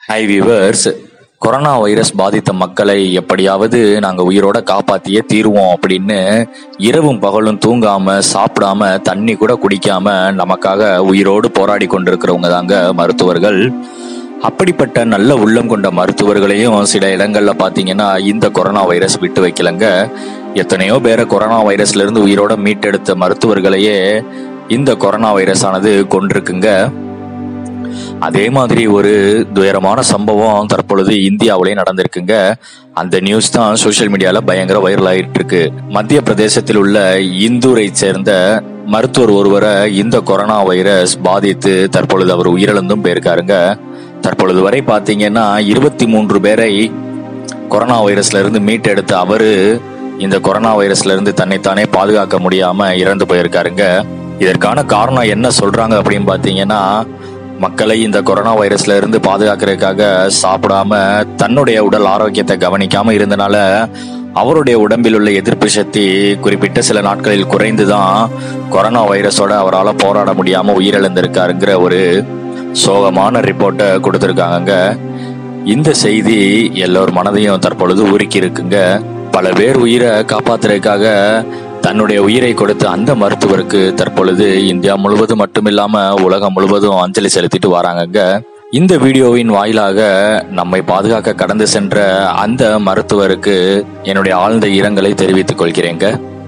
high viewers corona virus பாதித்த மக்களை எப்படியாவது நாங்க உயிரோட காப்பாத்தியே தீருவோம் அப்படின்னு இரவும் பகலும் தூங்காம சாப்பிடாம தண்ணி கூட குடிக்காம நமக்காக உயிரோடு போராடி கொண்டிருக்கிறவங்க தாங்க மருத்துவர்கள் அப்படிப்பட்ட நல்ல உள்ளம் கொண்ட மருத்துவர்களையும் சில இடங்கள்ல பாத்தீங்கன்னா இந்த கொரோனா வைரஸ் விட்டு வைக்கலங்க எத்தனையோ பேரை கொரோனா வைரஸ்ல இருந்து உயிரோட மீட்டெடுத்த மருத்துவர்களையே இந்த கொரோனா வைரஸ் ஆனது கொண்டிருக்குங்க அதே மாதிரி ஒரு துயரமான சம்பவம் தற்பொழுது இந்தியாவிலேயே நடந்திருக்குங்க அந்த நியூஸ் தான் சோஷியல் மீடியால பயங்கர வைரல் ஆயிட்டு இருக்கு மத்திய பிரதேசத்தில் உள்ள இந்தூரை சேர்ந்த மருத்துவர் ஒருவரை இந்த கொரோனா வைரஸ் பாதித்து தற்பொழுது அவர் உயிரிழந்தும் போயிருக்காருங்க தற்பொழுது வரை பாத்தீங்கன்னா இருபத்தி மூன்று பேரை கொரோனா வைரஸ்ல இருந்து மீட்டெடுத்து அவரு இந்த கொரோனா வைரஸ்ல இருந்து தன்னைத்தானே பாதுகாக்க முடியாம இறந்து போயிருக்காருங்க இதற்கான காரணம் என்ன சொல்றாங்க அப்படின்னு பாத்தீங்கன்னா மக்களை இந்த கொரோனா வைரஸ்ல இருந்து பாதுகாக்கிறதுக்காக சாப்பிடாம தன்னுடைய உடல் ஆரோக்கியத்தை கவனிக்காம இருந்தனால அவருடைய உடம்பில் உள்ள எதிர்ப்பு சக்தி குறிப்பிட்ட சில நாட்களில் குறைந்துதான் கொரோனா வைரஸோட அவரால் போராட முடியாம உயிரிழந்திருக்காருங்கிற ஒரு சோகமான ரிப்போர்ட்டை கொடுத்துருக்காங்க இந்த செய்தி எல்லோர் மனதையும் தற்பொழுது உருக்கி இருக்குங்க பல பேர் உயிரை காப்பாத்துறதுக்காக தன்னுடைய உயிரை கொடுத்த அந்த மருத்துவருக்கு தற்பொழுது இந்தியா முழுவதும் மட்டுமில்லாம உலகம் முழுவதும் அஞ்சலி செலுத்திட்டு வராங்கங்க இந்த வீடியோவின் வாயிலாக நம்மை பாதுகாக்க கடந்து சென்ற அந்த மருத்துவருக்கு என்னுடைய ஆழ்ந்த இரங்கலை தெரிவித்துக் கொள்கிறேங்க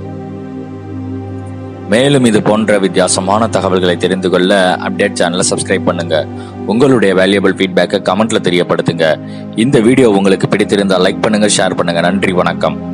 மேலும் இது போன்ற வித்தியாசமான தகவல்களை தெரிந்து கொள்ள அப்டேட் சேனலை சப்ஸ்கிரைப் பண்ணுங்க உங்களுடைய வேல்யூபிள் ஃபீட்பேக்கை கமெண்ட்ல தெரியப்படுத்துங்க இந்த வீடியோ உங்களுக்கு பிடித்திருந்தால் லைக் பண்ணுங்க ஷேர் பண்ணுங்க நன்றி வணக்கம்